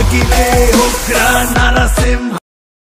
ಉಕ್ಕಿದೆ ಉಗ್ರ ನರಸಿಂಹ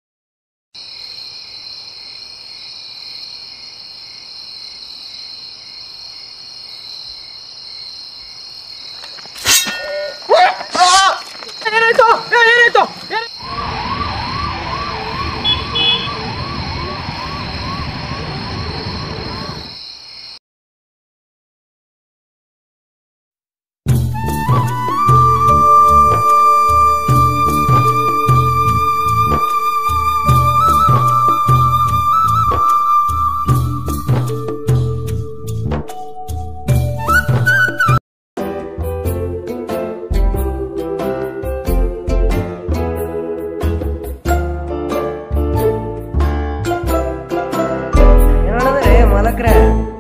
ಏನಂದ್ರೆ ಮಲಕ್ರೆ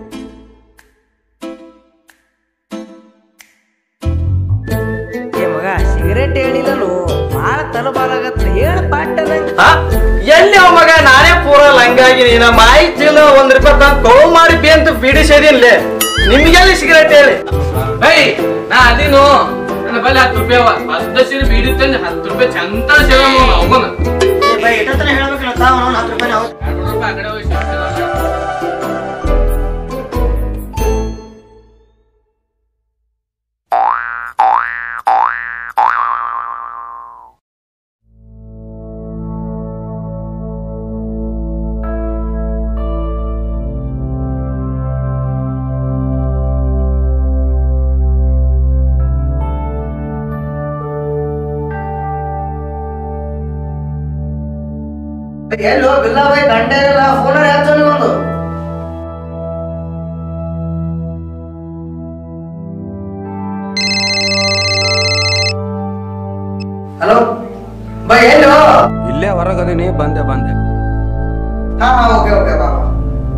ಏ ಮಗ ಸಿಗರೇಟ್ ಹೇಳಿಲ್ಲನು ಬಾಳ ತಲಬಾಲಾಗತ್ತ ಹೇಳ ಪಾಟ ಆ? ಎಲ್ಲಿ ಅವ ಮಗ ನಾನೇ ಪೂರ ಲಂಗಾಗಿ ನೀನ ಮಾಯಿ ಚೀಲ ಒಂದ್ ರೂಪಾಯಿ ತಂದು ಕಳು ಮಾಡಿ ಬಿ ಅಂತ ಬಿಡಿಸಿದಿನ್ಲೆ ನಿಮ್ಗೆಲ್ಲಿ ಸಿಗರೇಟ್ ಹೇಳಿ ಏಯ್ ನಾ ಅದೇನು ನನ್ನ ಬಲ್ಲಿ ಹತ್ತು ರೂಪಾಯಿ ಅವ ಹತ್ತು ಸೀರೆ ಬೀಡಿ ತಂದು ಹತ್ತು ರೂಪಾಯಿ ಚಂದ ಸೇವೆ ಮಾಡೋಣ ಅವನ ಹೇಳ್ಬೇಕಲ್ಲ ತಾವ ಹತ್ತು ರೂಪಾಯಿ ನಾವು ಎರಡು ರೂಪಾಯಿ ಆ ಕಡೆ ಹೋಗಿ ಸಿಗ್ತದೆ. ಎಲ್ಲೋ ಬಿಲ್ಲ ಬೈ ಗಂಟೆ ಇಲ್ಲ ಫೋನ್ ಹಚ್ಚೋ ಒಂದು ಹಲೋ ಬೈ ಎಲ್ಲೋ ಇಲ್ಲೇ ಹೊರಗದೀನಿ ಬಂದೆ ಬಂದೆ ಹಾ ಹಾ ಓಕೆ ಓಕೆ ಬಾ ಬಾ.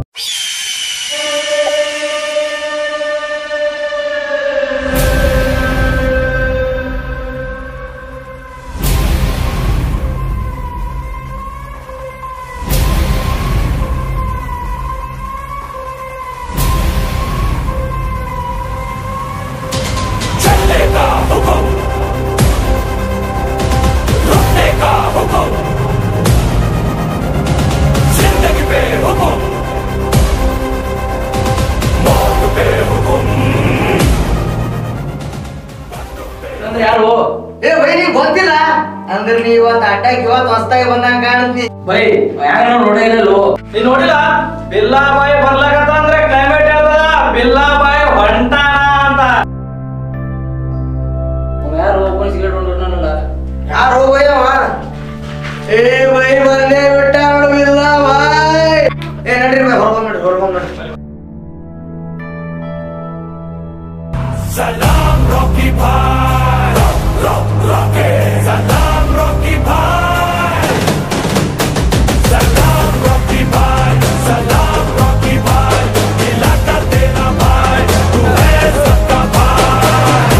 ಅಂದ್ರೆ ಯಾರು ಏ ಬೈ ನೀವ್ ಗೊತ್ತಿಲ್ಲ ಅಂದ್ರೆ ನೀ ಇವತ್ತು ಅಡ್ಡಾಕ್ ಇವತ್ತು ಹೊಸ್ತಾಗಿ ಬಂದಂಗ ಕಾಣತ್ತಿ ಬೈ ಯಾರ ನೋಡೇನಲ್ಲೋ ನೀ ನೋಡಿಲ್ಲ ಬಿಲ್ಲಾ ಬಾಯಿ ಬರ್ಲಾಕತ್ತ ಅಂದ್ರೆ ಕ್ಲೈಮೇಟ್ ಹೇಳ್ತದ ಬಿಲ್ಲಾ ಬಾಯಿ ಹೊಂಟಾನ ಅಂತ ಯಾರು ಓಪನ್ ಸಿಗರೇಟ್ ನೋಡ್ರಲ್ಲ ಯಾರು ಹೋಗಯ್ಯವ ಏ ಬೈ ಬಂದೇ ಬಿಟ್ಟ ಬಿಲ್ಲ ಬಾಯ್ ಏ ನಡ್ರಿ ಬೈ ಹೊರಗೊಂಡ್ ನಡ್ರಿ ಹೊರಗೊಂಡ್ ನಡ್ರಿ ಸಲಾಂ ರಾಕಿ ಭಾಯ್ ರಾಕ್ ರಾಕೆ ಸಲಾಂ ರಾಕಿ ಭಾಯ್ ಸಲಾಂ ರಾಕಿ ಭಾಯ್ ಸಲಾಂ ರಾಕಿ ಭಾಯ್ इलाका तेरा भाई तू है सबका भाई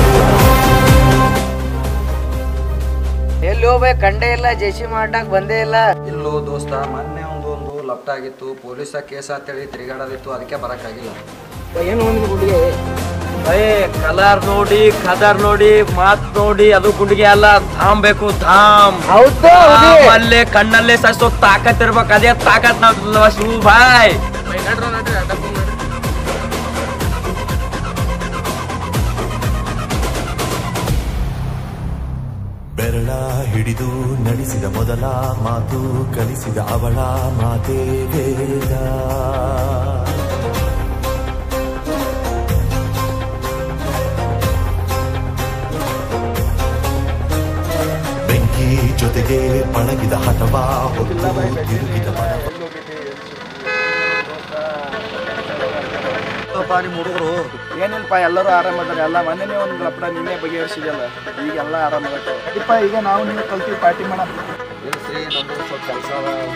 ಎಲ್ಲಿ ಹೋಗ್ಬೇಕು ಕಂಡೇ ಇಲ್ಲ ಜೆಸಿ ಮಾಡಕ್ ಬಂದೇ ಇಲ್ಲ ಇಲ್ಲೋ ದೋಸ್ತ ಮೊನ್ನೆ ಒಂದು ಒಂದು ಲಪ್ಟ ಆಗಿತ್ತು ಪೊಲೀಸ ಕೇಸ್ ಅಂತೇಳಿ ತಿರುಗಾಡೋದಿತ್ತು ಅದಕ್ಕೆ ಬರಕ್ಕಾಗಿಲ್ಲ ಏನು ಒಂದು ಹುಡುಗಿ ಏ ಕಲರ್ ನೋಡಿ ಕದರ್ ನೋಡಿ ಮಾತ್ ನೋಡಿ ಅದು ಗುಂಡಿಗೆ ಅಲ್ಲ ಧಾಮ್ ಬೇಕು ಧಾಮ್ ಹೌದು ಧಾಮ್ ಅಲ್ಲೇ ಕಣ್ಣಲ್ಲೇ ಸಸ್ತು ತಾಕತ್ ಇರ್ಬೇಕು ಅದೇ ತಾಕತ್ ನಾವು ಶಿವು ಭಾಯ್ ಬೈ ನಡ್ರೋ ನಡ್ರಿ ಅಡ್ಡಕ್ಕೆ ಹೋಗ್ ನಡ್ರಿ ಬೆರಳ ಹಿಡಿದು ನಡೆಸಿದ ಮೊದಲ ಮಾತು ಕಲಿಸಿದ ಅವಳ ಮಾತೇ ವೇದ ಬೆಂಕಿ ಜೊತೆಗೆ ಪಳಗಿದ ಹಠವ ಹೊತ್ತು ತಿರುಗಿದ ಮನವ ನಿಮ್ಮ ಹುಡುಗರು ಏನಿಲ್ಪ ಎಲ್ಲರೂ ಆರಾಮದಾರ ಎಲ್ಲ ಮೊನ್ನೆ ಒಂದು ಲಪಡ ನಿನ್ನೆ ಬಗೆಹರಿಸಿದಲ್ಲ ಈಗ ಎಲ್ಲ ಆರಾಮದ ಇಪ್ಪ ಈಗ ನಾವು ನೀವು ಕಲ್ತೀವಿ ಪಾರ್ಟಿ ಮಾಡ ಇಲ್ಸ್ರಿ ನಮ್ದು ಸ್ವಲ್ಪ ಕೆಲಸ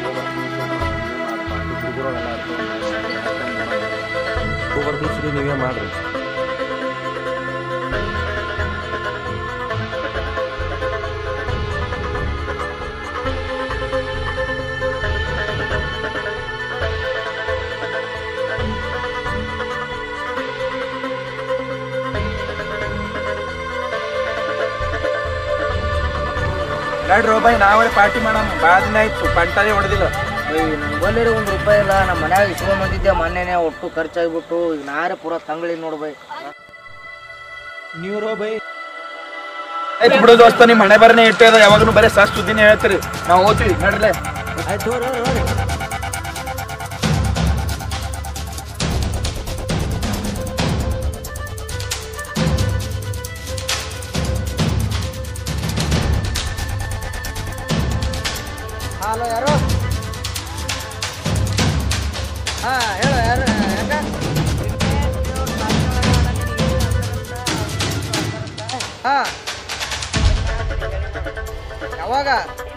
ಬರ್ತೀವಿ ನೀವೇ ಮಾಡ್ರಿ ನಡ್ರಿ ಬಾಯ್ ನಾವೇ ಪಾರ್ಟಿ ಮಾಡಮ್ಮ ಭಾಳ ದಿನ ಆಯ್ತು ಪಂಟಾನೇ ಹೊಡೆದಿಲ್ಲ ಬಲ್ಲಿ ಒಂದು ರೂಪಾಯಿ ಇಲ್ಲ ನಮ್ಮ ಮನ್ಯಾಗ ಇಸ್ಕೊಂಡ್ ಬಂದಿದ್ದೆ ಮೊನ್ನೆನೆ ಒಟ್ಟು ಖರ್ಚಾಗ್ಬಿಟ್ಟು ಈಗ ನಾರೇ ಪೂರ ತಂಗ್ಳಿ ನೋಡ್ಬೈ ನೀವು ರೋ ಬೈ ಆಯ್ತು ಬಿಡು ದೋಸ್ತ ನಿಮ್ಮ ಹಣೆ ಬರನೇ ಇಟ್ಟದ ಯಾವಾಗಲೂ ಬರೀ ಸಾಸ್ ಸುದ್ದಿನೇ ಹೇಳ್ತೀರಿ ನಾವು ಓದ್ತೀವಿ ನಡ್ರಲೆ ಆಯ್ತು ಹೋಗ್ರಿ, ಹೋಗ್ರಿ, ಹೋಗ್ರಿ. ಹಲೋ ಯಾರು ಹಾ ಹೇಳು ಯಾರು ಯಾಕ ಹಾ ಯಾವಾಗ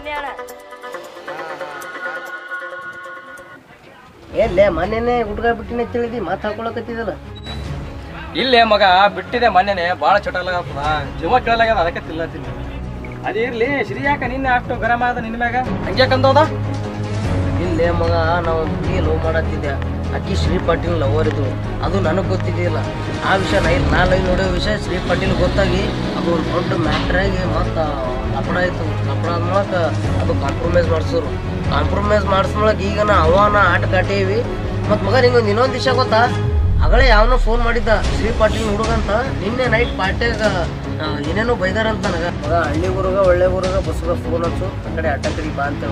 ಎಲ್ಲೇ ಮೊನ್ನೆನೆ ಗುಟ್ಕ ಬಿಟ್ಟಿನ ತಿಳಿದಿ ಮಾತು ಹಾಕೊಳಕತ್ತಿದಲ್ಲ ಇಲ್ಲೇ ಮಗ ಬಿಟ್ಟಿದೆ ಮೊನ್ನೆನೆ ಭಾಳ ಚಟಲಾಗತ್ತದ ಜೀವ ಕೇಳಲಾಗ್ಯದ ಅದಕ್ಕೆ ತಿಲ್ಲತ್ತೀನಿ ಅದಿರ್ಲಿ ಶ್ರೀ ಯಾಕ ನಿನ್ನೆ ಅಷ್ಟು ಗರಮ ಆದ ನಿನ್ನ ಮ್ಯಾಗ ಹಂಗೆ ಕಂದೋದ ಇಲ್ಲೇ ಮಗ ನಾವು ಹುಡುಗಿ ಲವ್ ಮಾಡತ್ತಿದ್ದೆ ಅಕ್ಕಿ ಶ್ರೀ ಪಾಟೀಲ್ ಲವರ್ ಇದು ಅದು ನನಗೆ ಗೊತ್ತಿದ್ದಿಲ್ಲ ಆ ವಿಷಯ ನೈ ನಾ ಲೈವ್ ನೋಡೋ ವಿಷಯ ಶ್ರೀ ಪಾಟೀಲ್ ಗೊತ್ತಾಗಿ ಅದು ಒಂದು ದೊಡ್ಡ ಮ್ಯಾಟ್ರ್ ಆಗಿ ಮತ್ತು ಲಪಡ ಆಯ್ತು ಲಪಡ ಮೂಲಕ ಅದು ಕಾಂಪ್ರಮೈಸ್ ಮಾಡಿಸೋರು ಕಾಂಪ್ರಮೈಸ್ ಮಾಡಿಸ್ಮಳಕ್ ಈಗ ನಾ ಅವನ ಆಟ ಕಾಟೀವಿ ಮತ್ತು ಮಗ ನಿಂಗೊಂದು ಇನ್ನೊಂದು ವಿಷಯ ಗೊತ್ತಾ ಅಗಳೇ ಯಾವನೋ ಫೋನ್ ಮಾಡಿದ್ದ ಶ್ರೀ ಪಾಟೀಲ್ ಹುಡುಗಂತ ನಿನ್ನೆ ನೈಟ್ ಪಾರ್ಟ್ಯಾಗ ಏನೇನೋ ಬೈದಾರಂತ ನನಗ ಮಗ ಹಳ್ಳಿ ಊರುಗ ಒಳ್ಳೆ ಊರುಗ ಬಸ್ಸುಗ ಫೋನ್ ಹಚ್ಚು ಆ ಕಡೆ ಅಡ್ಡ ಕಡೆ ಬಾ ಅಂತ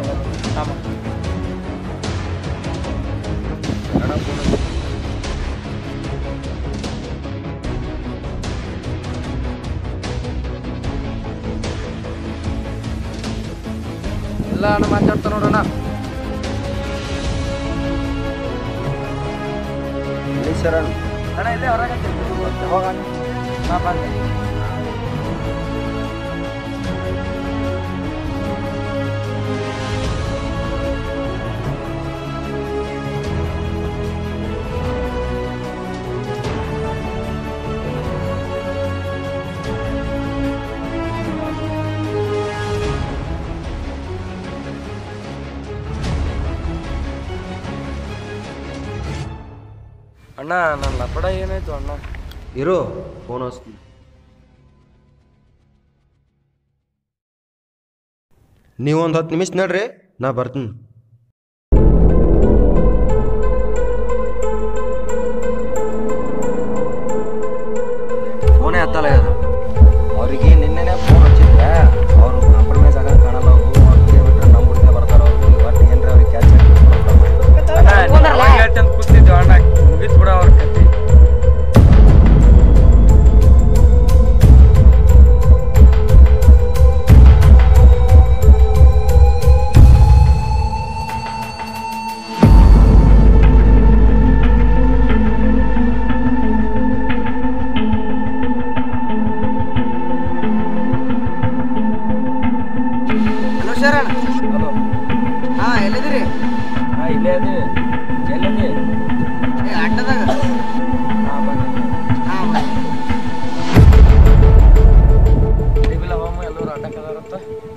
ಇಲ್ಲ ಅಣ್ಣ ಮಾತಾಡ್ತಾ ನೋಡೋಣ ಅಣ್ಣ ಇಲ್ಲೇ ಹೊರಗೆ ಹೋಗೋಣ ನಾ ಬಂದೆ ಅಣ್ಣ ನನ್ನ ಲಪಡ ಏನಾಯ್ತು ಅಣ್ಣ ಇರು ಫೋನ್ ಹಚ್ತೀನಿ ನೀವು ಒಂದು ಹತ್ತು ನಿಮಿಷ ನಡ್ರಿ ನಾ ಬರ್ತೀನಿ ಫೋನೇ ಹತ್ತಲ್ಲ ಇದು ಅವ್ರಿಗೆ ನಿನ್ನೆನೆ ಫೋನ್ ಹಚ್ಚಿದ್ರೆ ಅವರು ಕಾಂಪ್ರಮೈಸ್ ಆಗ ಕಾಣಲ್ಲ ಅವರು ಅವ್ರಿಗೆ ಬಿಟ್ರೆ ನಮ್ಮ ಹುಡುಗ ಬರ್ತಾರ ಅವರು ಇವತ್ತು ಏನ್ರ ಅವ್ರಿಗೆ ಕ್ಯಾಚ್ ಅಣ್ಣ ಹೇಳ್ತಂತ ಕೂತಿದ್ದು ಅಣ್ಣ ಮುಗಿತ್ ಬಿಡ ಅವ್ರ ಕತ್ತಿ ಹಲೋ ಶರಣ್ ಹಲೋ ಹಾ ಎಲ್ಲಿದ್ದೀರಿ ಹಾ ಇಲ್ಲೇ ಅದೇ ಎಲ್ಲದಿ ಏ ಅಡ್ಡದಾಗ ಹಾ ಬಂದೆ ಹಾ ಇಲ್ಲ ಹೋಮ ಎಲ್ಲರೂ ಅಡ್ಡಕ್ಕದಾರಂತ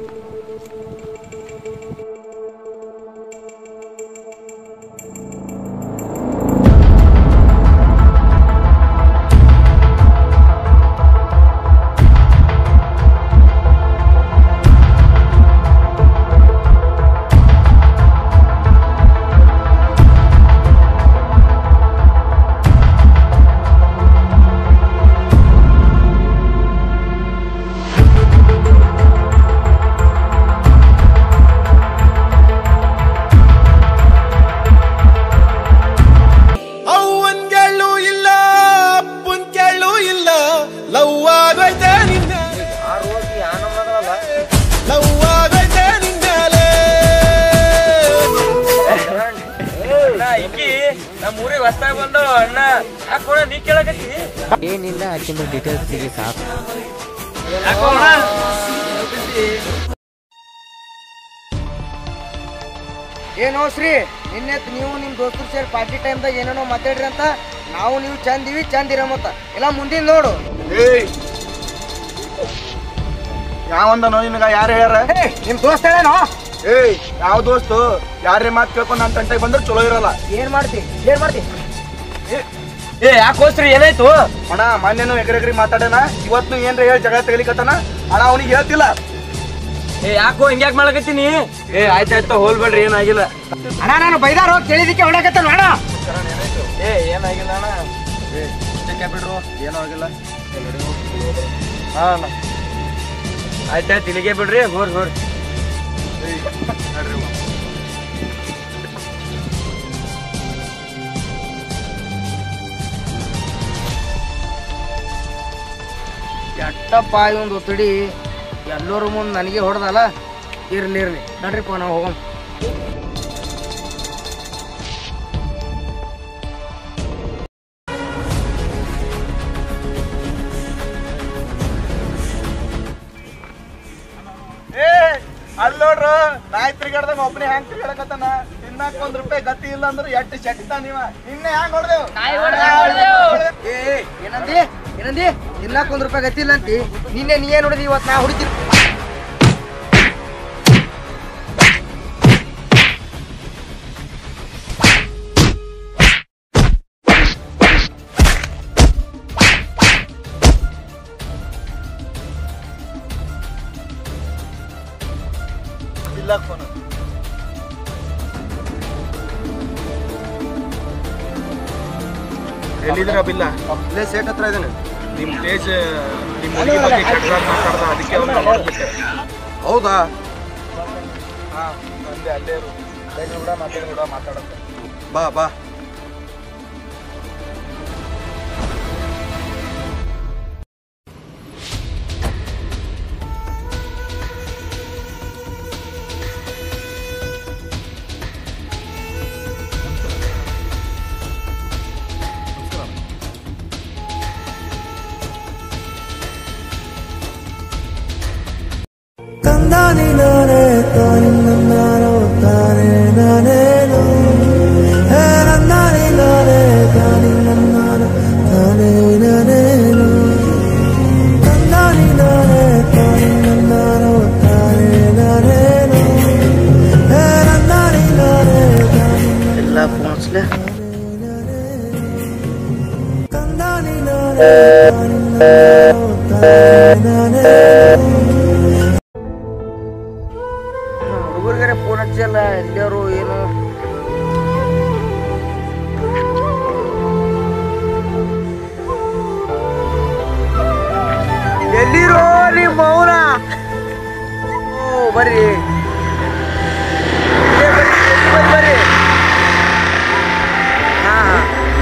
ಅವ್ವನ್ ಕೇಳು ಇಲ್ಲ ಅಪ್ಪನ್ ಕೇಳು ಇಲ್ಲ ಲವ್ ಆಗೈತೆ ನಿನ್ನ ಲವ್ ಆಗೈತೆ ನಿನ್ನಲೆ ಅಣ್ಣ ಇಕ್ಕಿ ನಮ್ಮ ಊರಿಗೆ ಹೊಸ್ತಾಗ ಬಂದು ಅಣ್ಣ ಯಾಕೋಣ ನೀ ಕೇಳಕತ್ತಿ ಏನಿಲ್ಲ ಆಕಿಂದ ಡೀಟೇಲ್ಸ್ ಸಿಗಿ ಸಾಕು ಯಾಕೋಣ ಏನೋ ಶ್ರೀ ನಿನ್ನೆ ನೀವು ನಿಮ್ಮ ದೋಸ್ತರು ಸೇರಿ ಪಾರ್ಟಿ ಟೈಮ್ದಾಗ ಏನೇನೋ ಮಾತಾಡ್ರಿ ಅಂತ ನಾವು ನೀವು ಚಂದಿವಿ ಚಂದಿರ ಮತ್ತ ಇಲ್ಲ ಮುಂದಿನ ನೋಡು ಏಯ್ ಯಾವಂದನೋ ನಿನಗ ಯಾರು ಹೇಳ್ಯಾರ ನಿಮ್ ದೋಸ್ತ ಹೇಳೇನೋ ಏಯ್ ಯಾವ ದೋಸ್ತು ಯಾರೇ ಮಾತು ಕೇಳ್ಕೊಂಡು ನನ್ನ ತಂಟೆಗೆ ಬಂದ್ರೆ ಚಲೋ ಇರಲ್ಲ ಏನ್ ಮಾಡ್ತಿ ಏನ್ ಮಾಡ್ತಿ ಏ ಯಾಕೋಸ್ರಿ ಏನಾಯ್ತು ಅಣ್ಣ ಮೊನ್ನೆನು ಎಗ್ರೆಗ್ರಿ ಮಾತಾಡೋಣ ಇವತ್ತು ಏನ್ರ ಹೇಳಿ ಜಗಳ ತೆಗಿಲಿಕತ್ತಾನ ಅಣ್ಣ ಅವನಿಗೆ ಹೇಳ್ತಿಲ್ಲ ಏ ಯಾಕೋ ಹಿಂಗ್ಯಾಕ್ ಮಾಡಕತ್ತೀನಿ ಏ ಆಯ್ತಾಯ್ತು ಹೋಲ್ಬೇಡ್ರಿ ಏನಾಗಿಲ್ಲ ಅಣ್ಣ ನಾನು ಬೈದಾರೋ ಕೇಳಿದಕ್ಕೆ ಹೊಡಕತ್ತ ಅಣ್ಣ ಏ ಏನಾಗಿಲ್ಲ ಅಣ್ಣ ಇಷ್ಟಕ್ಕೆ ಬಿಡ್ರು ಏನೂ ಆಗಿಲ್ಲ ಹಾ ಅಣ್ಣ ಆಯ್ತಾಯ್ತು ಇಲ್ಲಿಗೆ ಬಿಡ್ರಿ ಹೋರ್ ಹೋರ್ ಎಟ್ಟಪ್ಪ ಒಂದು ಒತ್ತಡಿ ಎಲ್ಲರೂ ಮುಂದೆ ನನಗೆ ಹೊಡೆದಲ್ಲ ಇರ್ಲಿ ಇರ್ಲಿ ನಡ್ರಿಪ್ಪ ನಾವು ಹೋಗೋಣ ಏ ಅಲ್ಲಿ ನೋಡ್ರು ನಾಯಿ ತಿರ್ಗಾಡ್ದಾಗ ಒಬ್ಬನೇ ಹ್ಯಾಂಗ್ ತಿರ್ಗಾಡಕತ್ತಾನ ತಿನ್ನಾಕ ಒಂದ್ ರೂಪಾಯಿ ಗತಿ ಇಲ್ಲ ಅಂದ್ರೆ ಎಟ್ಟು ಶಕ್ತ ನೀವ ನಿನ್ನೆ ಹ್ಯಾಂಗ್ ಹೊಡ್ದೇವ್ ಏ ಏ, ಏನಂದಿ ಏನಂದಿ ತಿನ್ನಾಕ ಒಂದ್ ರೂಪಾಯಿ ಗತಿಲ್ಲ ಅಂತಿ ನಿನ್ನೆ ನೀ ಏನ್ ನೋಡಿದಿ ಇವತ್ತು ನಾ ಹೊಡಿತೀನಿ ಇಲ್ಲ ಫೋನ್ ಎಲ್ಲಿದ್ರ ಬಿಲ್ಲ ಇಲ್ಲೇ ಸೇಟ್ ಹತ್ರ ಇದ್ದಾನೆ ನಿಮ್ ತೇಜ್ ನಿಮ್ ಹುಡುಗಿ ಬಗ್ಗೆ ಕೆಟ್ಟದಾಗ ಮಾತಾಡ್ದ ಅದಕ್ಕೆ ಅವ್ನ ನೋಡ್ಬಿಟ್ಟೆ ಹೌದಾ ಹಾ ಬಂದೆ ಅಲ್ಲೇ ಇರು ತೇಜ್ ಕೂಡ ಮಾತಾಡಿ ಕೂಡ ಮಾತಾಡತ್ತೆ ಬಾ ಬಾ ಎಲ್ಲ ಫೋನ್ಸ್ಲೆ ಹುಡುಗರಿಗೆ ಫೋನ್ ಹಚ್ಚಲ್ಲ ಎಲ್ಲರೂ ಏನು ಎಲ್ಲಿರೋ ನಿಮ್ಮ ಮೌನ ಓ ಬರ್ರಿ ಇಲ್ಲೇ ಬರ್ರಿ, ಬರ್ರಿ, ಬರ್ರಿ ಹಾ ಹಾ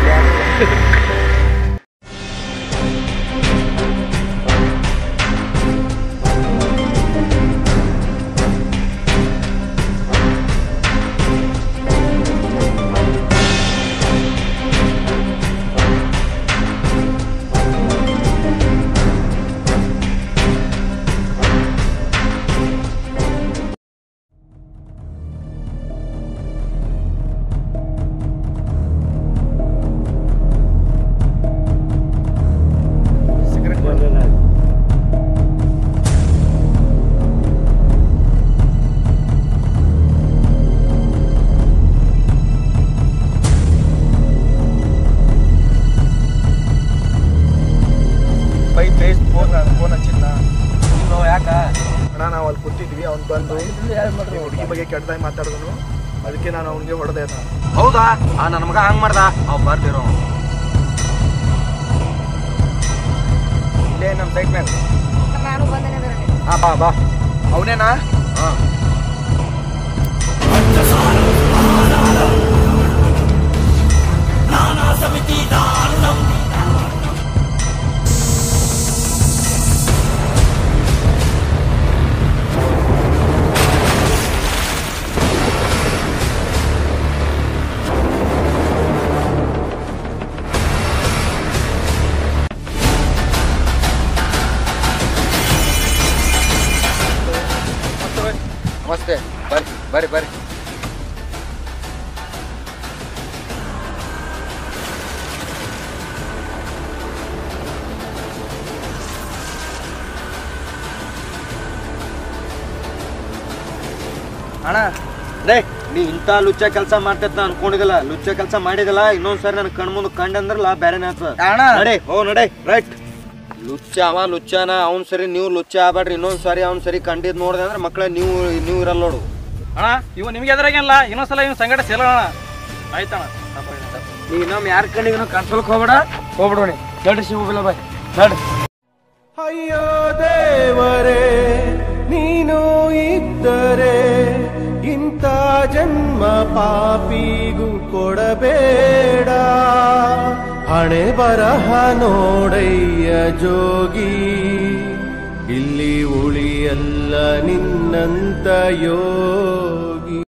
ಬೈ ತೇಜ್ ಫೋನ್ ಫೋನ್ ಹಚ್ಚಿದ್ನ ಯಾಕ ಅಣ್ಣ ನಾವು ಅಲ್ಲಿ ಕೂತಿದ್ವಿ ಅವ್ನು ಬಂದು ಈ ಹುಡುಗಿ ಬಗ್ಗೆ ಕೆಟ್ಟದಾಗಿ ಮಾತಾಡಿದನು ಅದಕ್ಕೆ ನಾನು ಅವ್ನಿಗೆ ಹೊಡೆದೆ ಅಣ್ಣ ಹೌದಾ ಆ ನನ್ನ ಮಗ ಹಂಗ್ ಮಾಡ್ದ ಅವ್ ಬರ್ದಿರೋ ಇಲ್ಲೇ ನಮ್ಮ ಸೈಟ್ ಮ್ಯಾಗ ನಾನು ಬಂದೇನೆ ಹಾ ಬಾ ಬಾ ಅವನೇನಾ ನಮಸ್ತೆ ಬರ್ರಿ ಬರ್ರಿ ಬರ್ರಿ ಅಣ್ಣ ಲೇ ನೀ ಇಂಥ ಲುಚ್ಚ ಕೆಲಸ ಮಾಡ್ತೈತ ಅನ್ಕೊಂಡಿದಿಲ್ಲ ಲುಚ್ಚ ಕೆಲಸ ಮಾಡಿದಲ್ಲ ಇನ್ನೊಂದ್ಸರಿ ನನ್ ಕಣ್ ಮುಂದೆ ಕಂಡಂದ್ರಲ್ಲ ಬ್ಯಾರೆನೇ ಆತ ಅಣ್ಣ ನಡೆ ಓ ನಡೆ ರೈಟ್ ಲುಚ್ಚ ಅವ ಲುಚ್ಚನ ಅವ್ನ್ ಸರಿ ನೀವು ಲುಚ್ಚ ಆಗ್ಬೇಡ್ರಿ ಇನ್ನೊಂದ್ ಸಾರಿ ಅವ್ನ್ ಸರಿ ಕಂಡಿದ್ ನೋಡ್ದೆ ಅಂದ್ರೆ ಮಕ್ಕಳ ನೀವು ನೀವು ಇರಲ್ಲ ನೋಡು ಅಣ್ಣ ಇವ ನಿಮ್ಗೆ ಎದುರಾಗಿಲ್ಲ ಇನ್ನೊಂದ್ಸಲ ಇವ್ ಸಂಗಡ ಸೇರೋಣ ಆಯ್ತಣ್ಣ ತಪ್ಪಾಗಿದೆ. ನೀ ಇನ್ನೊಮ್ಮೆ ಯಾರ ಕಡೆಗೂ ಕನ್ಸೋಲ್ಕ್ ಹೋಗ್ಬೇಡ ಹೋಗ್ಬಿಡೋಣಿ ನಡ್ರಿ ಶಿವಬಿಲ್ಲ ಬಾಯ್ ನಡ್ರಿ ಅಯ್ಯೋ ದೇವರೇ ನೀನು ಇದ್ದರೆ ಇಂಥ ಜನ್ಮ ಪಾಪಿಗೂ ಕೊಡಬೇಡ ಹಣೆ ಬರಹ ನೋಡಯ್ಯ ಜೋಗಿ ಇಲ್ಲಿ ಉಳಿಯಲ್ಲ ನಿನ್ನಂತ ಯೋಗಿ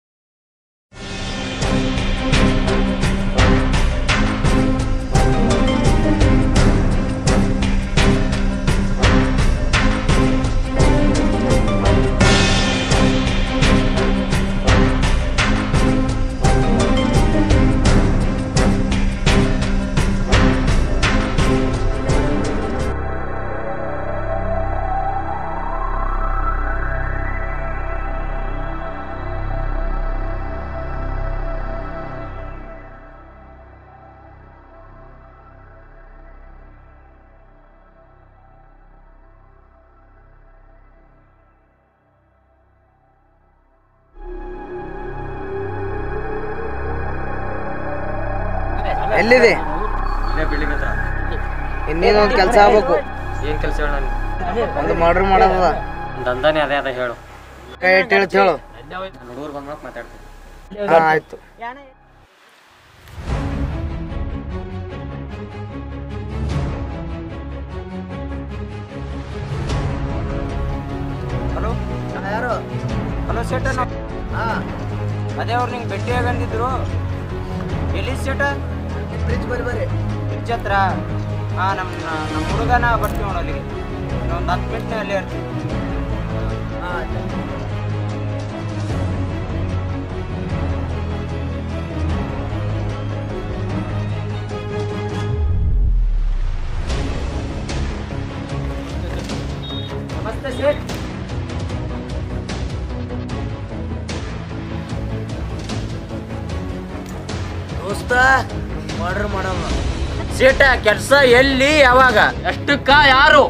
ಎಲ್ಲಿದೆ ಇಲ್ಲೇ ಬಿಲ್ಡಿಂಗ್ ಹತ್ರ ಇನ್ನೇನೊಂದು ಕೆಲಸ ಆಗ್ಬೇಕು ಏನ್ ಕೆಲಸ ಹೇಳ ಒಂದು ಮರ್ಡರ್ ಮಾಡೋದ ದಂಧನೆ ಅದೇ ಅದ ಹೇಳು ಕೈ ಇಟ್ಟು ಹೇಳ್ತ ಹೇಳು ಹುಡುಗರು ಬಂದ್ಮೇಲೆ ಮಾತಾಡ್ತೀನಿ ಹಾ ಆಯ್ತು ಹಲೋ ಯಾರು ಹಲೋ ಶೆಟ್ಟ ಹಾ ಅದೇ ಅವ್ರು ನಿಂಗೆ ಭೇಟಿ ಆಗಂದಿದ್ರು ಎಲ್ಲಿ ಶೆಟ್ಟ ಬ್ರಿಡ್ಜ್ ಬರಿ ಬರಿ ಬ್ರಿಡ್ಜ್ ಹತ್ರ ಹಾಂ ನಮ್ಮ ನಮ್ಮ ಹುಡುಗನ ಬರ್ತೀವಿ ನೋಡು ಅಲ್ಲಿಗೆ ಒಂದು ಹತ್ತು ಮಿನಿಟ್ನೇ ಅಲ್ಲೇ ಇರ್ತೀವಿ ಹಾಂ ನಮಸ್ತೆ ಶೇಟ್ ದೋಸ್ತ ಮರ್ಡರ್ ಮಾಡವ ಸೇಟ ಕೆಲಸ ಎಲ್ಲಿ ಯಾವಾಗ ಎಷ್ಟಕ್ಕ ಯಾರು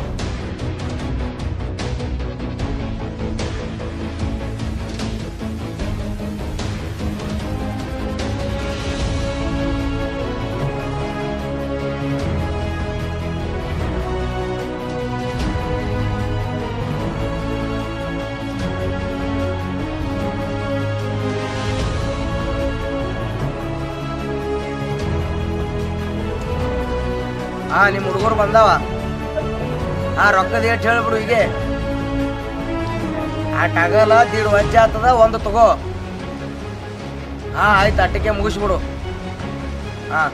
ಹಾ ನಿಮ್ಮ ಹುಡುಗರು ಬಂದಾವ ಹಾ ರೊಕ್ಕದ ಏಟ್ ಹೇಳ್ಬಿಡು ಹೀಗೆ ಆ ಟಗಲ ದೀಡ್ ವಜ್ಜೆ ಆಗ್ತದ ಒಂದು ತಗೋ ಹಾ ಆಯ್ತು ಅಟ್ಟಿಗೆ ಮುಗಿಸ್ಬಿಡು ಹಾ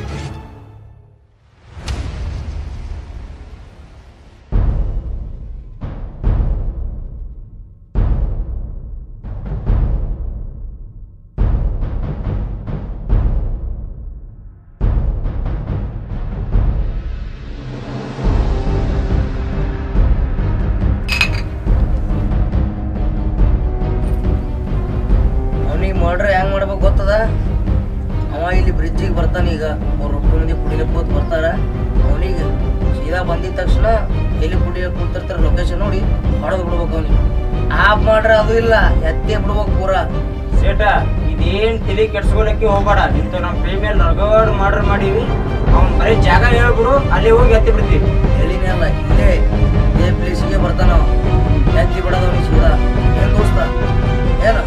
ಅವನಿಗೆ ಮರ್ಡ್ರ್ ಹೆಂಗ್ ಮಾಡ್ಬೇಕು ಗೊತ್ತದ ಅವ ಇಲ್ಲಿ ಬ್ರಿಡ್ಜಿಗೆ ಬರ್ತಾನ ಈಗ ಅವ್ರ ರೊಕ್ಕ ಮಂದಿ ಕುಡಿಲಿಕ್ಕೆ ಹೋದ್ ಬರ್ತಾರ ಅವನಿಗೆ ಸೀದಾ ಬಂದಿದ ತಕ್ಷಣ ಎಲ್ಲಿ ಕುಡಿಯಕ್ಕೆ ಕೂತಿರ್ತಾರ ಲೊಕೇಶನ್ ನೋಡಿ ಹೊಡೆದು ಬಿಡ್ಬೇಕು ಅವನಿಗೆ ಆಫ್ ಮಾಡ್ರೆ ಅದು ಇಲ್ಲ ಎತ್ತಿ ಬಿಡ್ಬೇಕು ಪೂರಾ ಸೇಟ ಇದೇನ್ ತಲೆ ಕೆಡ್ಸ್ಕೊಳಕ್ಕೆ ಹೋಗ್ಬೇಡ ಇಂತ ನಮ್ಮ ಕೈ ಮೇಲೆ ರಗಡ್ ಮಾಡ್ರ್ ಮಾಡೀವಿ ಅವ್ನ್ ಬರೀ ಜಾಗ ಹೇಳ್ಬಿಡು ಅಲ್ಲಿ ಹೋಗಿ ಎತ್ತಿ ಬಿಡ್ತೀವಿ ಎಲ್ಲಿನೇ ಅಲ್ಲ ಇಲ್ಲೇ ಇದೇ ಪ್ಲೇಸಿಗೆ ಬರ್ತಾನ ಅವ ಎತ್ತಿ ಬಿಡೋದು ಅವನಿಗೆ ಸೀದಾ ಏನ್ ದೋಸ್ತ ಏನು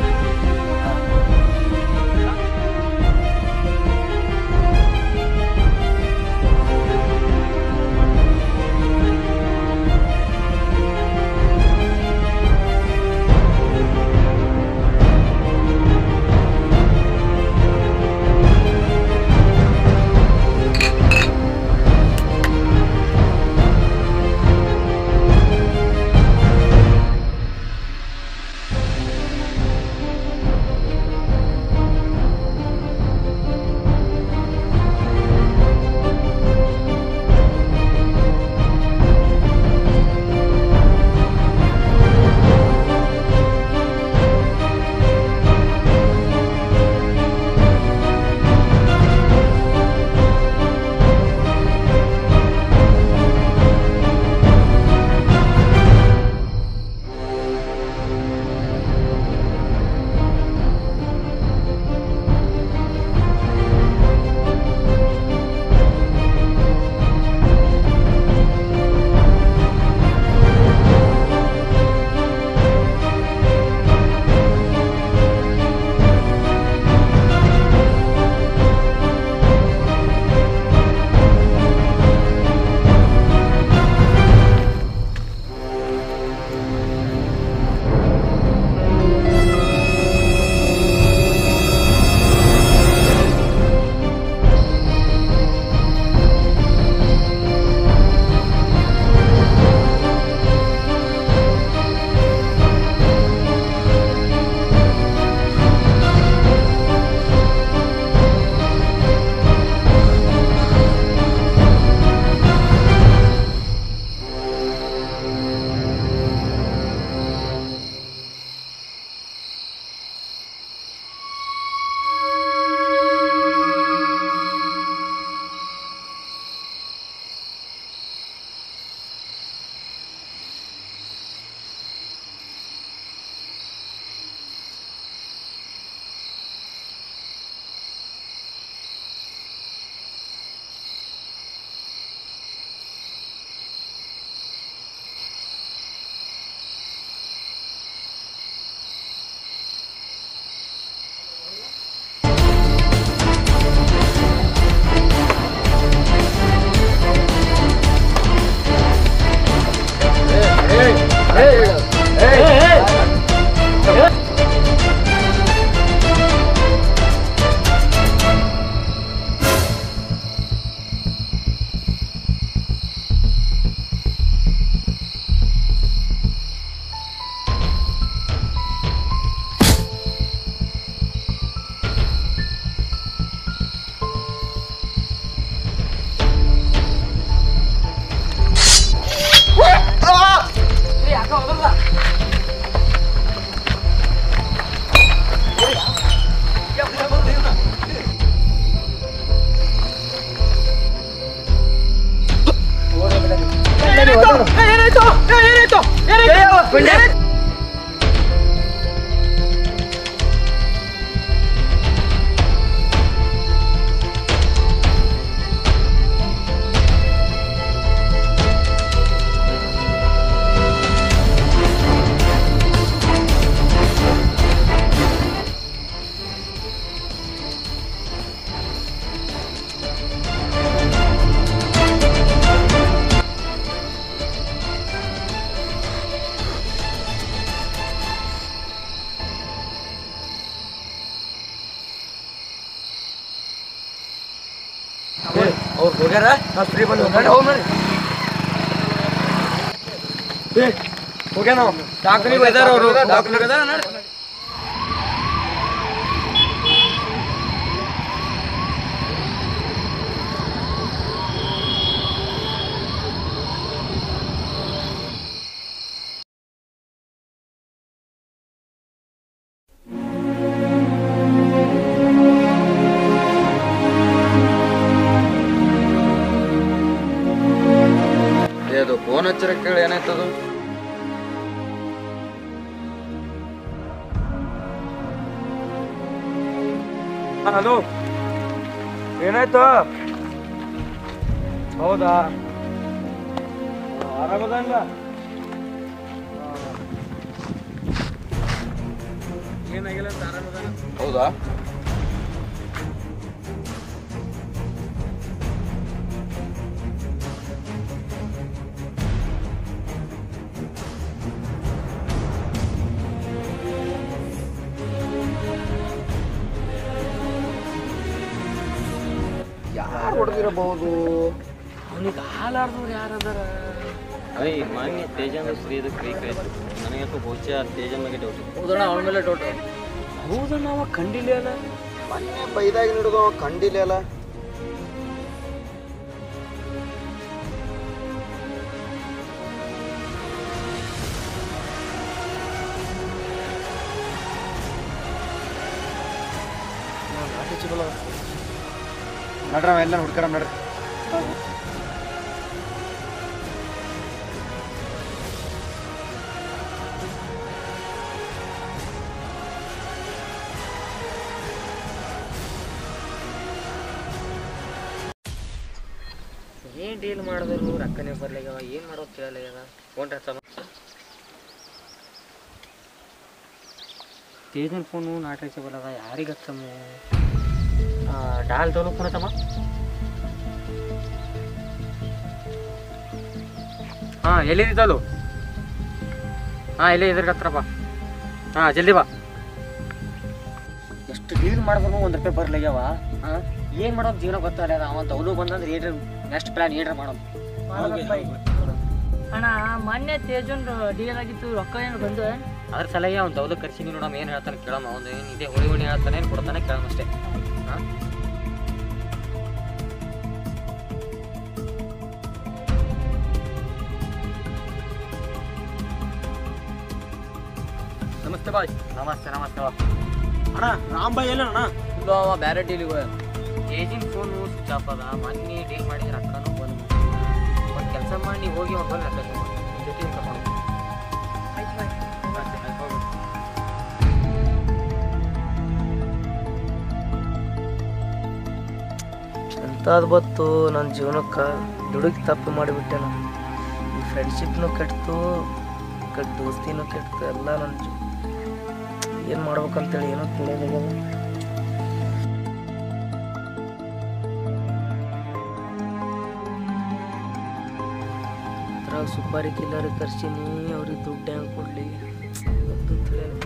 ಅವ್ರು ಹೋಗ್ಯಾರ ನಾವು ಫ್ರೀ ಬಂದು ಹೋಗ್ರಿ ಹೋಗ್ ನೋಡ್ರಿ ಏ ಹೋಗ್ಯಾನ ಡಾಕ್ಟ್ರಿಗೆ ಇದಾರ ಅವರು ಡಾಕ್ಟ್ರಿಗೆ ಇದಾರ ನೋಡಿ ಅದು ಫೋನ್ ಹಚ್ಚಿರ ಕೇಳಿ ಏನಾಯ್ತದು ಹಲೋ ಏನಾಯ್ತು ಹೌದಾ ಆರಾಮದಲ್ಲ ಏನಾಗಿಲ್ಲ ಅಂತ ಆರಾಮದಾನ ಹೌದಾ ಯಾರು ಹೊಡೆದಿರಬಹುದು ಅವನಿಗೆ ಹಾಲಾರ್ದವ್ರು ಯಾರದಾರ ಅಯ್ಯ ಮಾನ್ಯ ತೇಜನ ಶ್ರೀದ ಕೈ ಕೈತು ನನಗೆ ಬಹುಶಃ ತೇಜನ್ ಬಗ್ಗೆ ಡೌಟ್ ಹೌದಣ್ಣ ಅವನ ಮೇಲೆ ಟೋಟಲ್ ಹೌದಣ್ಣ ಅವ ಕಂಡಿಲ್ಲ ಅಲ್ಲ ಮೊನ್ನೆ ಬೈದಾಗ ಹಿಡಿದು ಕಂಡಿಲ್ಲ ಅಲ್ಲ ನಡ್ರ ಎಲ್ಲ ಹುಡ್ಕಡ ನಡ್ರಿ ಏನ್ ಡೀಲ್ ಮಾಡಿದ್ರು ರೊಕ್ಕನೇ ಬರ್ಲಾಗ್ಯಾವ ಏನ್ ಮಾಡೋದು ತಿಳಿಯಲಾಗ್ಯದ ಫೋನ್ ಹಚ್ಚಮ್ಮ ತೇಜನ್ ಫೋನು ನಾಟ್ ರೀಚಬಲ್ ಅದ ಯಾರಿಗೆ ಹಚ್ಚಮ್ಮ ಡಾಲ್ ತೋಲು ಫೋನ್ ಹಚ್ಚಮ್ಮ ಹಾಂ ಎಲ್ಲಿದ್ದಾಲು ಹಾಂ ಎಲ್ಲಿ ಇದ್ರ ಹತ್ರಪ್ಪ ಹಾಂ ಜಲ್ದಿ ಬಾ ಎಷ್ಟು ಡೀಲ್ ಮಾಡಿದ್ರು ಒಂದು ರೂಪಾಯಿ ಬರ್ಲಾಗ್ಯಾವ ಹಾಂ ಏನು ಮಾಡೋದು ಜೀವನ ಗೊತ್ತಾಗಲ್ಲ ಅವ ತೌಲು ಬಂದಂದ್ರೆ ಏನ್ರ ನೆಕ್ಸ್ಟ್ ಪ್ಲಾನ್ ಏನ್ರ ಮಾಡೋದು ಅಣ್ಣ ಮೊನ್ನೆ ತೇಜನ್ ಡೀಲ್ ಆಗಿತ್ತು ರೊಕ್ಕ ಏನು ಬಂದು ಅದ್ರ ಸಲಹೆ ಅವ್ನು ದೌದ ಕರ್ಸಿನಿ ನೋಡಮ್ಮ ಏನು ಹೇಳ್ತಾನೆ ಕೇಳಮ್ಮ ಅವ್ನು ಏನು ಇದೆ ಹುಳಿ ಹುಳಿ ಹೇಳ್ತಾನೆ ಏನು ಕೊಡ್ತಾನೆ ಕೇಳಮ್ಮ ಅಷ್ಟೇ ಹಾಂ ನಮಸ್ತೆ ಬಾಯ್ ನಮಸ್ತೆ ನಮಸ್ತೆ ವಾ ಅಣ್ಣ ರಾಂಬಾಯ್ ಎಲ್ಲ ಅಣ್ಣ ಇಲ್ಲ ಅವ ಬೇರೆ ಡೀಲಿಗೆ ಏಜಿನ ಫೋನು ಸ್ವಿಚ್ ಆಫ್ ಅದ ಮೊನ್ನೆ ಡೀಲ್ ಮಾಡಿ ರೊಕ್ಕನೂ ಬಂದು ಒಂದು ಕೆಲಸ ಮಾಡಿ ನೀವು ಹೋಗಿ ಒಂದು ಬಂದು ರೊಕ್ಕ ತಗೊಂಡು ಜೊತೆ ತಗೊಂಡು ಎಂಥದ್ದು ಬತ್ತು ನನ್ನ ಜೀವನಕ್ಕೆ ದುಡುಕಿ ತಪ್ಪು ಮಾಡಿಬಿಟ್ಟೆ ನಾನು ಈ ಫ್ರೆಂಡ್ಶಿಪ್ನು ಕೆಡ್ತು ಕಟ್ ದೋಸ್ತಿನೂ ಕೆಡ್ತು ಎಲ್ಲ ನನ್ನ ಜೀವ ಏನು ಮಾಡ್ಬೇಕಂತೇಳಿ ಏನೋ ತಿಳಿಯೋದಿಲ್ಲ ಅದ್ರಾಗ ಸುಪಾರಿ ಕಿಲ್ಲರ್ ಕರ್ಸೀನಿ ಅವ್ರಿಗೆ ದುಡ್ಡು ಹೆಂಗೆ ಕೊಡಲಿ ಅದು ತಿಳಿಯಲ್ಲ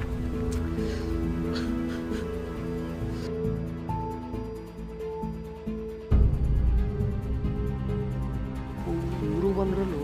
ಇವರು ಬಂದ್ರಲ್ಲೂ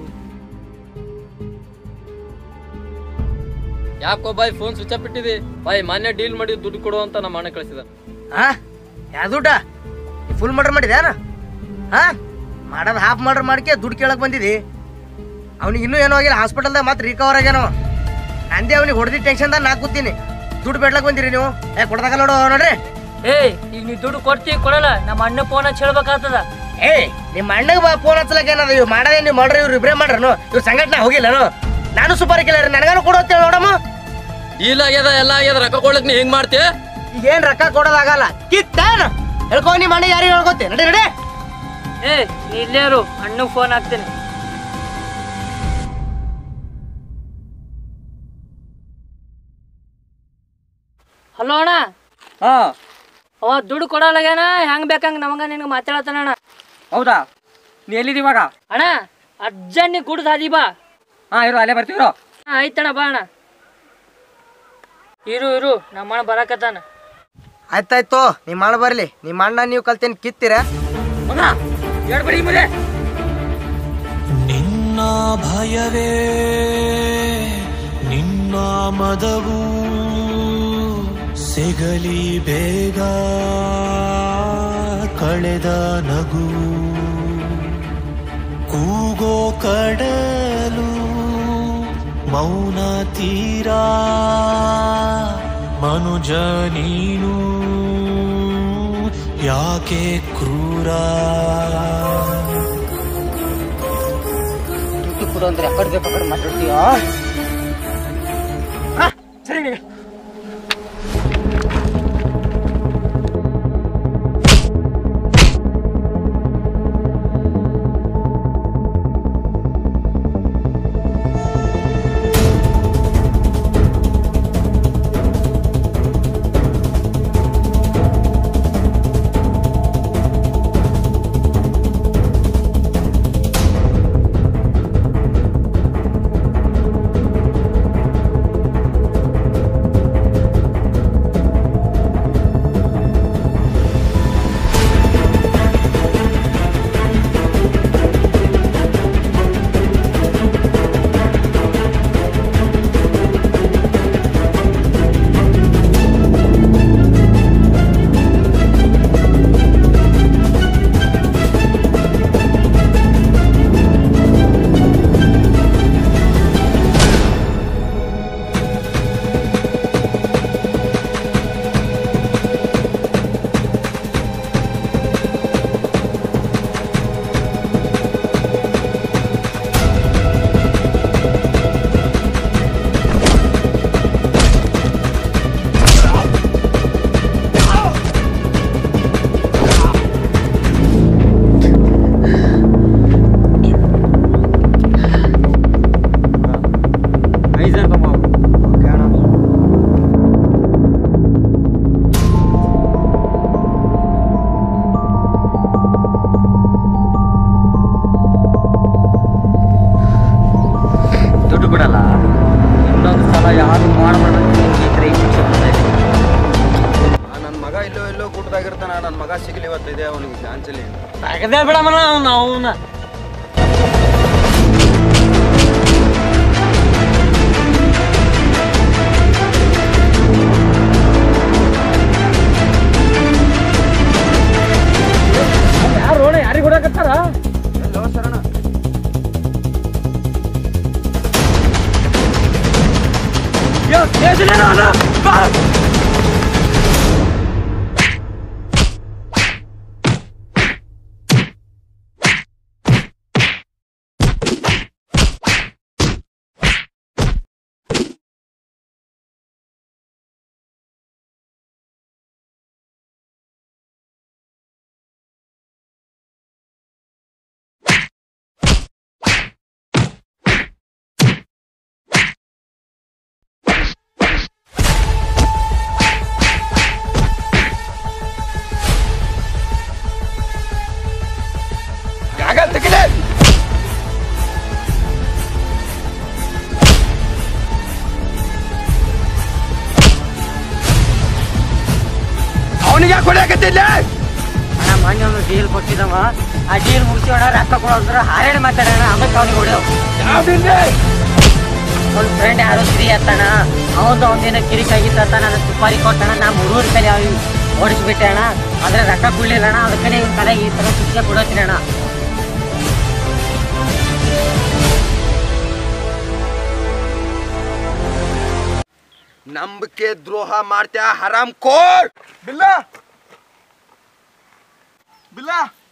ಯಾಕೋ ಬಾಯ್ ಫೋನ್ ಸ್ವಿಚ್ ಆಫ್ ಇಟ್ಟಿದೆ ಬಾಯ್ ಮಾನ್ಯ ಡೀಲ್ ಮಾಡಿ ದುಡ್ಡು ಕೊಡು ಅಂತ ನಮ್ಮ ಅಣ್ಣ ಕಳಿಸಿದ ಹಾ ಯಾವ ದುಡ್ಡ ಫುಲ್ ಮರ್ಡರ್ ಮಾಡಿದ್ಯಾನ ಹಾ ಮಾಡೋದು ಹಾಫ್ ಮರ್ಡರ್ ಮಾಡ್ಕೆ ದುಡ್ಡು ಕೇಳಕ್ ಬಂದಿದಿ ಅವ್ನಿಗೆ ಇನ್ನೂ ಏನೋ ಆಗಿಲ್ಲ ಹಾಸ್ಪಿಟಲ್ದಾಗ ಮತ್ತೆ ರಿಕವರ್ ಆಗ್ಯಾನೋ ನಂದೇ ಅವ್ನಿಗೆ ಹೊಡೆದಿ ಟೆನ್ಷನ್ದಾಗ ನಾ ಕೂತೀನಿ ದುಡ್ಡು ಬೇಡ್ಲಕ್ ಬಂದಿರಿ ನೀವು ಏ ಕೊಡ್ದಾಗ ನೋಡು ನೋಡ್ರಿ ಏಯ್ ಈಗ ನೀ ದುಡ್ಡು ಕೊಡ್ತೀವಿ ಕೊಡಲ್ಲ ನಮ್ಮ ಅಣ್ಣ ಫೋನ್ ಹಚ್ಚಿ ಹೇಳ್ಬೇಕಾಗ್ತದ ಏ ನಿಮ್ಮ ಅಣ್ಣಗೆ ಬಾ ಫೋನ್ ಹಚ್ಚಲಕ್ಕೆ ಏನದ ಇವ್ ಮಾಡದೇ ನೀವು ಮಾಡ್ರಿ ಇವ್ರು ಇಬ್ರೇ ಮಾಡ್ರನು ಇವ್ರ ಸಂಘಟನೆ ಹೋಗಿಲ್ಲನು ನಾನು ಸುಪಾರಿ ಕೇಳ್ರಿ ನನಗಾನು ಕೊಡೋತ್ತೇಳಿ ನೋಡಮ್ಮ ಇಲ್ಲ ಆಗ್ಯದ ಎಲ್ಲ ಆಗ್ಯದ ರೊಕ್ಕ ಕೊಡ್ಲಕ್ ನೀ ಹೆಂಗ್ ಮಾಡ್ತಿ ಈಗ ಏನ್ ರೊಕ್ಕ ಕೊಡೋದಾಗಲ್ಲ ಕಿತ್ತೇನ ಹೇಳ್ಕೊ ನಿಮ್ಮ ಅಣ್ಣ ಯಾರಿಗೆ ಹೇಳ್ಕೊತಿ ನಡಿ ನಡಿ ಏ ನೀ ಇಲ್ಲೇ ಇರು ಅಣ್ಣಗೆ ಫೋನ್ ಹಾಕ್ತೇನೆ ಹಲೋ ಅಣ್ಣ ಹಾ ಅವ ದುಡ್ಡು ಕೊಡಲ್ಲಾಗ್ಯಾನ ಹೆಂಗ್ ಬೇಕಂಗ ನಮಗ ನಿನಗೆ ಮಾತಾಡತಾನ ಅಣ್ಣ ಹೌದಾ ನೀ ಎಲ್ಲಿದಿ ಇವಾಗ ಅಣ್ಣ ಅರ್ಜೆಂಟ್ ನೀ ಕುಡ್ದು ಹಾದಿ ಬಾ ಹಾ ಇರು ಅಲ್ಲೇ ಬರ್ತೀವ್ರು ಹಾ ಆಯ್ತಣ್ಣ ಬಾ ಅಣ್ಣ ಇರು ಇರು ನಮ್ಮ ಅಣ್ಣ ಬರಾಕತ್ತಾನ ಆಯ್ತಾಯ್ತು ನಿಮ್ಮ ಅಣ್ಣ ಬರ್ಲಿ ನಿಮ್ಮ ಅಣ್ಣ ನೀವು ಕಲ್ತೇನೆ ಕಿತ್ತೀರ ಮಗ ಹೇಳ್ಬೇಡಿ ಮುಂದೆ ನಿನ್ನ ಭಯವೇ ನಿನ್ನ ಮದವು ಸಿಗಲಿ ಬೇಗ ಕಳೆದ ನಗು ಕೂಗೋ ಕಡಲು ಮೌನ ತೀರ ಮನುಜ ನೀನು ಯಾಕೆ ಕ್ರೂರ ದುಡ್ಡು ಕೊಡು ಅಂದ್ರೆ ಅಕ್ಕಡ್ ಬೇಕು ಅಕ್ಕಡ್ ಮಾತಾಡ್ತೀಯ ಸರಿ ನೀ ದುಡ್ಡು ಬಿಡಲ್ಲ ಇನ್ನೊಂದು ಸಲ ಯಾರು ಮಾಡಬಾರ್ದು ಈ ಥರ ಈ ಶಿಕ್ಷೆ ಬರ್ತಾ ಇದೆ ನನ್ನ ಮಗ ಇಲ್ಲೋ ಎಲ್ಲೋ ಗುಡ್ದಾಗಿರ್ತಾನ ನನ್ನ ಮಗ ಸಿಗ್ಲಿ ಇವತ್ತಿದೆ ಅವನಿಗೆ ಚಾನ್ಸಲ್ಲಿ ತೆಗದೇ ಬಿಡಮನ ಅವ್ನ ಅವನ ಯಾರು ರೋಣ ಯಾರಿಗೆ ಹೊಡಕತ್ತಾರ ಎಲ್ಲೋ ಶರಣ ಅವನಿಗೆ ಯಾಕೆ ಹೊಡೆಯಕತ್ತಿಲ್ಲ ಅಣ್ಣ ಮೊನ್ನೆ ಒಂದು ಡೀಲ್ ಕೊಟ್ಟಿದ್ದವ ಆ ಡೀಲ್ ಮುಗಿಸೋಣ ರೊಕ್ಕ ಕೊಡೋದ್ರ ಹಾರೇಡ್ ಮಾತಾಡೋಣ ಆಮೇಲೆ ಅವ್ನಿಗೆ ಹೊಡೆಯೋ ಅವ್ನ ಫ್ರೆಂಡ್ ಯಾರೋ ಫ್ರೀ ಅತ್ತಣ ಅವನು ಒಂದಿನ ಕಿರಿಕಾಗಿತ್ತು ಅಂತ ನನ್ನ ಸುಪಾರಿ ಕೊಟ್ಟಣ ನಾ ಮೂರೂರು ಕಲೆ ಅವ್ನಿಗೆ ಓಡಿಸ್ಬಿಟ್ಟೆ ಅಣ್ಣ ಆದ್ರೆ ರೊಕ್ಕ ಕೊಡ್ಲಿಲ್ಲ ಅಣ್ಣ ಅದಕ್ಕೆ ಇವ್ನ ತಲೆಗೆ ಈ ಥರ ಶಿಕ್ಷೆ ಕೊಡೋತೀನಿ ಅಣ್ಣ ನಂಬಿಕೆ ದ್ರೋಹ ಮಾಡ್ತ್ಯಾ ಹರಾಮ್ ಕೋರ್ ಬಿಲ್ಲ ಬಿಲ್ಲ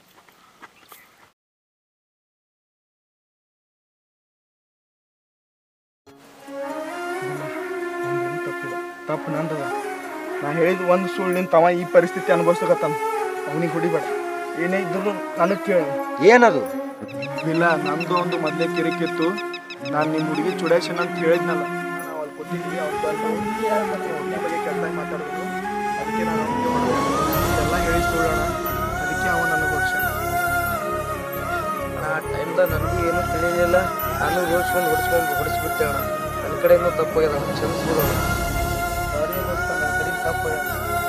ತಪ್ಪು ನಂದದ ನಾ ಹೇಳಿದ ಒಂದು ಸುಳ್ಳು ನಿಂತವ ಈ ಪರಿಸ್ಥಿತಿ ಅನುಭವಿಸಕತ್ತಾನ ಅವನಿಗೆ ಹೊಡಿಬೇಡ ಏನೇ ಇದ್ರು ನನಗೆ ಕೇಳಿ ಏನದು ಇಲ್ಲ ನಮ್ದು ಒಂದು ಮೊದಲೇ ಕಿರಿಕಿತ್ತು ನಾನು ನಿಮ್ಮ ಹುಡುಗಿ ಚುಡೇಶನ್ ಅಂತ ಹೇಳಿದ್ನಲ್ಲ ನಾವು ಅಲ್ಲಿ ಕೊಟ್ಟಿದ್ವಿ ಅವ್ರ ಬಗ್ಗೆ ಕೆಟ್ಟದಾಗಿ ಮಾತಾಡೋದು ಅದಕ್ಕೆ ನಾನು ಅವನಿಗೆ ಹೊಡೆದೆ ಎಲ್ಲ ಹೇಳಿ ಸುಳ್ಳೋಣ ಅದಕ್ಕೆ ಅವನು ನನಗೆ ಹೊಡ್ಸ್ಯಾನ ಆ ಟೈಮ್ದಾಗ ನನಗೂ ಏನೂ ತಿಳಿಲಿಲ್ಲ ನಾನು ಓಡಿಸ್ಕೊಂಡು ಹೊಡಿಸ್ಕೊಂಡು ಹೊಡಿಸ್ಬಿಟ್ಟೆ ಅಣ್ಣ ನನ್ನ ಕಡೆನೂ ತಪ್ಪಾಗ್ಯದ ಕ್ಷಮಿಸ್ಬಿಡೋಣ ಸಾರಿ ದೋಸ್ತ ನನ್ನ ಕಡೆ ತಪ್ಪಾಗ್ಯದ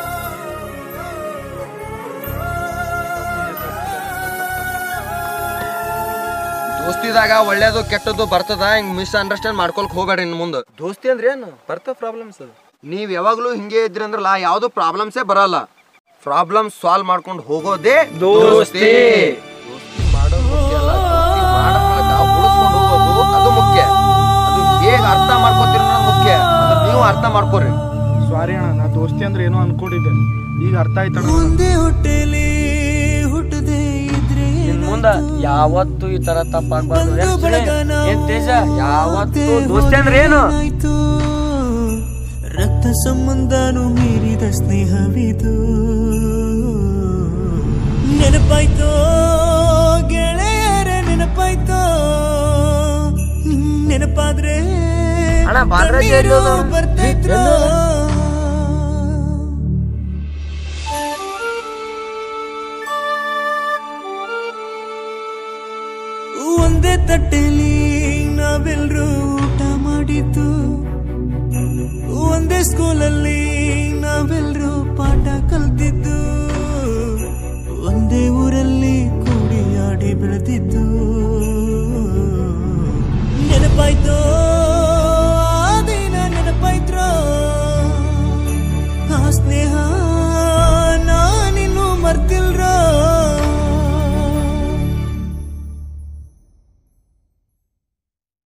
ದೋಸ್ತಿದಾಗ ಒಳ್ಳೇದು ಕೆಟ್ಟದ್ದು ಬರ್ತದ ಹಿಂಗ್ ಮಿಸ್ ಅಂಡರ್ಸ್ಟ್ಯಾಂಡ್ ಮಾಡ್ಕೊಳಕ್ ಹೋಗ್ಬೇಡ್ರಿ ಇನ್ ಮುಂದೆ ದೋಸ್ತಿ ಅಂದ್ರೆ ಏನು ಬರ್ತಾ ಪ್ರಾಬ್ಲಮ್ಸ್ ಅದು ನೀವ್ ಯಾವಾಗ್ಲೂ ಹಿಂಗೆ ಇದ್ರಿ ಅಂದ್ರಲ್ಲ ಯಾವ್ದು ಪ್ರಾಬ್ಲಮ್ಸೇ ಬರಲ್ಲ ಪ್ರಾಬ್ಲಮ್ ಸಾಲ್ವ್ ಮಾಡ್ಕೊಂಡು ಹೋಗೋದೇ ದೋಸ್ತಿ. ದೋಸ್ತಿ ಮಾಡೋದು ಮುಖ್ಯ ಅಲ್ಲ ದೋಸ್ತಿ ಮಾಡೋ ಮೂಲಕ ಉಳಿಸ್ಕೊಂಡು ಹೋಗೋದು ಅದು ಮುಖ್ಯ ಅದು ಹೇಗ್ ಅರ್ಥ ಮಾಡ್ಕೋತೀರಿ ಅನ್ನೋದು ಮುಖ್ಯ ಅದು ನೀವು ಅರ್ಥ ಮಾಡ್ಕೋರಿ ಸಾರಿ ಅಣ್ಣ ನಾ ದೋಸ್ತಿ ಅಂದ್ರೆ ಏನೋ ಅನ್ಕೊಂಡಿದ್ದೆ ಈಗ ಅರ್ಥ ಆಯ್ತಣ್ಣ ಇನ್ ಮುಂದ ಯಾವತ್ತು ಈ ತರ ತಪ್ಪಾಗ್ಬಾರ್ದು ಏನ್ ಸುಳಿ? ಏನ್ ತೇಜ ಯಾವತ್ತು ದೋಸ್ತಿ ಅಂದ್ರೆ ಏನು ರಕ್ತ ಸಂಬಂಧನು ಮೀರಿದ ಸ್ನೇಹವಿದು ನೆನಪಾಯ್ತೋ ಗೆಳೆಯರ ನೆನಪಾಯ್ತೋ ನೆನಪಾದ್ರೆ ಅಣ್ಣ ಬಾಲರಾಜ್ ಎಲ್ಲಿ ಹೋದ? ಕಣ್ಣೀರು ಬರ್ತಿದ್ರು ಒಂದೇ ತಟ್ಟೆಲಿ ನಾವೆಲ್ಲರೂ ಊಟ ಮಾಡಿದ್ದು ಒಂದೇ ಸ್ಕೂಲಲ್ಲಿ ನಾವೆಲ್ಲರೂ ಪಾಠ ಕಲ್ತಿದ್ದು ಒಂದೇ ಊರಲ್ಲಿ ಕೂಡಿ ಆಡಿ ಬೆಳೆದಿದ್ದು ನೆನಪಾಯ್ತೋ